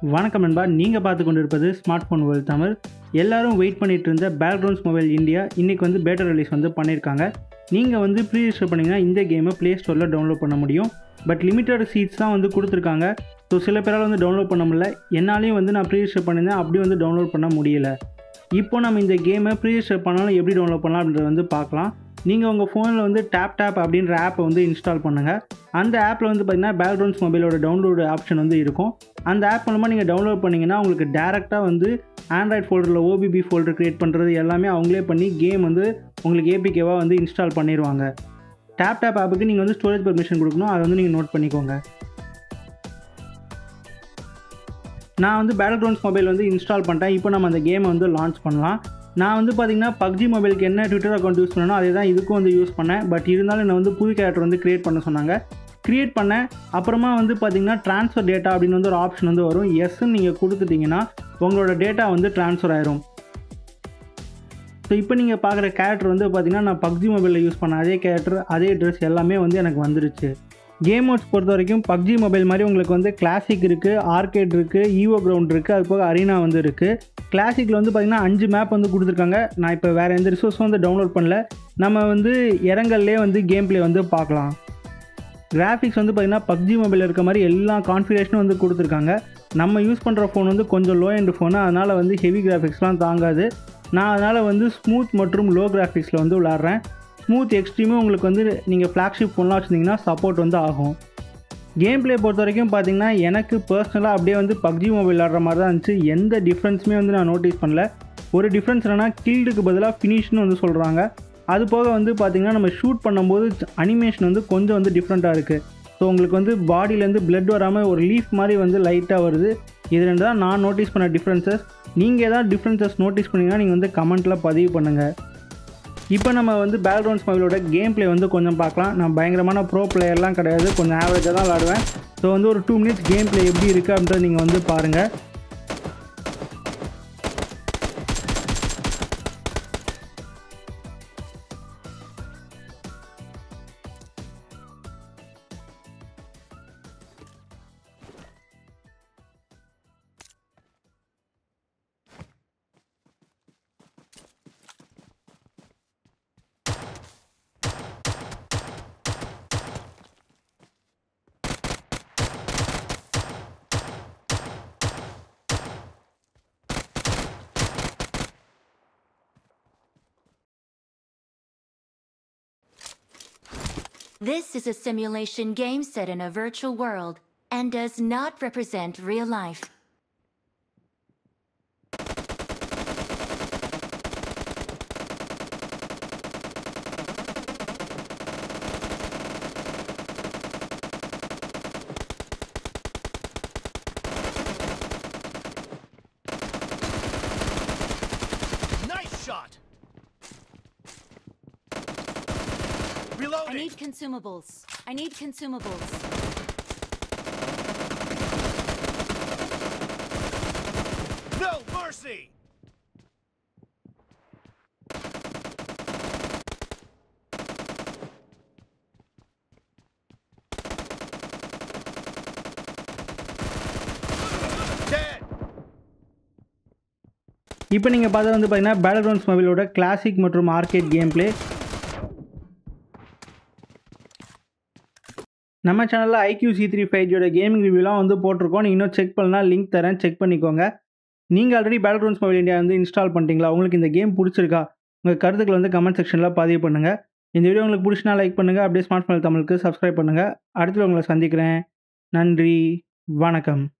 வணக்கம் நண்பா நீங்கள் பார்த்து கொண்டிருப்பது ஸ்மார்ட் ஃபோன் வேர்ல்ட் தமிழ் எல்லாரும் வெயிட் பண்ணிட்டு இருந்த பேக்ரவுண்ட்ஸ் மொபைல் இந்தியா இன்றைக்கி வந்து பேட்டா ரிலீஸ் வந்து பண்ணியிருக்காங்க நீங்கள் வந்து ப்ரீ ரிஜிஸ்டர் பண்ணிங்கன்னா இந்த கேமை ப்ளே ஸ்டோரில் டவுன்லோட் பண்ண முடியும் பட் லிமிட்டட் சீட்ஸ் தான் வந்து கொடுத்துருக்காங்க ஸோ சில பேரால் வந்து டவுன்லோட் பண்ண முடியல என்னாலையும் வந்து நான் ப்ரீ ரிஜிஸ்டர் பண்ணியிருந்தேன் அப்படி வந்து டவுன்லோட் பண்ண முடியல இப்போ நம்ம இந்த கேமை ப்ரீ ரிஜிஸ்டர் பண்ணாலும் எப்படி டவுன்லோட் பண்ணலாம் அப்படின்றத வந்து பார்க்கலாம் நீங்கள் உங்கள் ஃபோனில் வந்து டேப் டேப் அப்படின்ற ஆப்பை வந்து இன்ஸ்டால் பண்ணுங்கள் அந்த ஆப்பில் வந்து பார்த்தீங்கன்னா பேக்ரவுண்ட்ஸ் மொபைலோட டவுன்லோடு ஆப்ஷன் வந்து இருக்கும் அந்த ஆப் மூலமாக நீங்கள் டவுன்லோட் பண்ணிங்கன்னா உங்களுக்கு டேரெக்டாக வந்து ஆண்ட்ராய்ட் ஃபோல்டரில் ஓபிபி ஃபோல்டர் க்ரியேட் பண்ணுறது எல்லாமே அவங்களே பண்ணி கேம் வந்து உங்களுக்கு ஏபிகேவாக வந்து இன்ஸ்டால் பண்ணிடுவாங்க டேப் டேப் ஆப்புக்கு நீங்கள் வந்து ஸ்டோரேஜ் பர்மிஷன் கொடுக்கணும் அதை வந்து நீங்கள் நோட் பண்ணிக்கோங்க நான் வந்து பேட்டில் கிரவுண்ட்ஸ் மொபைல் வந்து இன்ஸ்டால் பண்ணிட்டேன் இப்போ நம்ம அந்த கேமை வந்து லான்ச் பண்ணலாம் நான் வந்து பார்த்தீங்கன்னா பப்ஜி மொபைலுக்கு என்ன ட்விட்டர் அக்கௌண்ட் யூஸ் பண்ணனோ அதே தான் இதுக்கும் வந்து யூஸ் பண்ணேன் பட் இருந்தாலும் என்னை வந்து புது கேரக்டர் வந்து க்ரியேட் பண்ண சொன்னாங்க க்ரியேட் பண்ணேன் அப்புறமா வந்து பார்த்தீங்கன்னா ட்ரான்ஸ்ஃபர் டேட்டா அப்படின்னு வந்து ஒரு ஆப்ஷன் வந்து வரும் எஸ்ன்னு நீங்கள் கொடுத்துட்டிங்கன்னா உங்களோட டேட்டா வந்து ட்ரான்ஸ்ஃபர் ஆயிரும் ஸோ இப்போ நீங்கள் பார்க்குற கேரக்டர் வந்து பார்த்தீங்கன்னா நான் பப்ஜி மொபைலில் யூஸ் பண்ண அதே கேரக்டர் அதே ட்ரெஸ் எல்லாமே வந்து எனக்கு வந்துருச்சு கேம் மோட்ஸ் பொறுத்த வரைக்கும் பப்ஜி மொபைல் மாதிரி உங்களுக்கு வந்து கிளாசிக் இருக்குது ஆர்கேட் இருக்குது ஈவோ கிரவுண்ட் இருக்குது அது போக அரீனா வந்து இருக்குது கிளாசிக்கில் வந்து பார்த்திங்கன்னா அஞ்சு மேப் வந்து கொடுத்துருக்காங்க நான் இப்போ வேறு எந்த ரிசோர்ஸும் வந்து டவுன்லோட் பண்ணல நம்ம வந்து இறங்கல்லே வந்து கேம் ப்ளே வந்து பார்க்கலாம் கிராஃபிக்ஸ் வந்து பார்த்திங்கன்னா பப்ஜி மொபைலில் இருக்க மாதிரி எல்லா கான்ஃபிகரேஷனும் வந்து கொடுத்துருக்காங்க நம்ம யூஸ் பண்ணுற ஃபோன் வந்து கொஞ்சம் லோ எண்ட் ஃபோனு அதனால் வந்து ஹெவி கிராஃபிக்ஸ்லாம் தாங்காது நான் அதனால் வந்து ஸ்மூத் மற்றும் லோ கிராஃபிக்ஸில் வந்து விளாட்றேன் ஸ்மூத் எக்ஸ்ட்ரீமும் உங்களுக்கு வந்து நீங்கள் ஃப்ளாக்ஷிப் ஃபோன்லாம் வச்சுருந்தீங்கன்னா சப்போர்ட் வந்து ஆகும் கேம் ப்ளே பொறுத்த வரைக்கும் பார்த்தீங்கன்னா எனக்கு பர்சனலாக அப்படியே வந்து பப்ஜி மொபைல் விளாட்ற மாதிரி தான் இருந்துச்சு எந்த டிஃப்ரென்ஸுமே வந்து நான் நோட்டீஸ் பண்ணல ஒரு டிஃப்ரென்ஸ் என்னென்னா கில்டுக்கு பதிலாக ஃபினிஷ்னு வந்து சொல்கிறாங்க அது போக வந்து பார்த்திங்கன்னா நம்ம ஷூட் பண்ணும்போது அனிமேஷன் வந்து கொஞ்சம் வந்து டிஃப்ரெண்ட்டாக இருக்குது ஸோ உங்களுக்கு வந்து பாடியிலேருந்து பிளட் வராமல் ஒரு லீஃப் மாதிரி வந்து லைட்டாக வருது இது ரெண்டு தான் நான் நோட்டீஸ் பண்ண டிஃப்ரென்சஸ் நீங்கள் ஏதாவது டிஃப்ரென்சஸ் நோட்டீஸ் பண்ணிங்கன்னா நீங்கள் வந்து கமெண்ட்டில் பதிவு பண்ணுங்கள் இப்போ நம்ம வந்து பேக்ரவுண்ட்ஸ் மொபைலோட கேம் ப்ளே வந்து கொஞ்சம் பார்க்கலாம் நான் பயங்கரமான ப்ரோ பிளேயர்லாம் கிடையாது கொஞ்சம் ஆவரேஜாக தான் விளாடுவேன் ஸோ வந்து ஒரு டூ மினிட்ஸ் கேம் ப்ளே எப்படி இருக்குது அப்படின்றத நீங்கள் வந்து பாருங்கள் This is a simulation game set in a virtual world and does not represent real life. Nice shot! I Reloading! need consumables. I need consumables. No mercy! Dead! இப்போ நீங்கள் பார்த்தது வந்து பார்த்தீங்கன்னா பேட்டில் கிரவுண்ட்ஸ் மொபைலோட கிளாசிக் மற்றும் arcade game play நம்ம சேனலில் iQOO C three five ஜியோட கேமிங் ரிவ்யூலாம் வந்து போட்டிருக்கோம் நீங்கள் இன்னும் செக் பண்ணலாம் லிங்க் தரேன் செக் பண்ணிக்கோங்க நீங்கள் already Battlegrounds mobile India வந்து இன்ஸ்டால் பண்ணிட்டீங்களா உங்களுக்கு இந்த கேம் பிடிச்சிருக்கா உங்கள் கருத்துக்களை வந்து கமெண்ட் செக்ஷனில் பதிவு பண்ணுங்கள் இந்த வீடியோ உங்களுக்கு பிடிச்சினா லைக் பண்ணுங்கள் அப்படியே ஸ்மார்ட் ஃபோன் தமிழுக்கு சப்ஸ்கிரைப் பண்ணுங்கள் அடுத்து உங்களை சந்திக்கிறேன் நன்றி வணக்கம்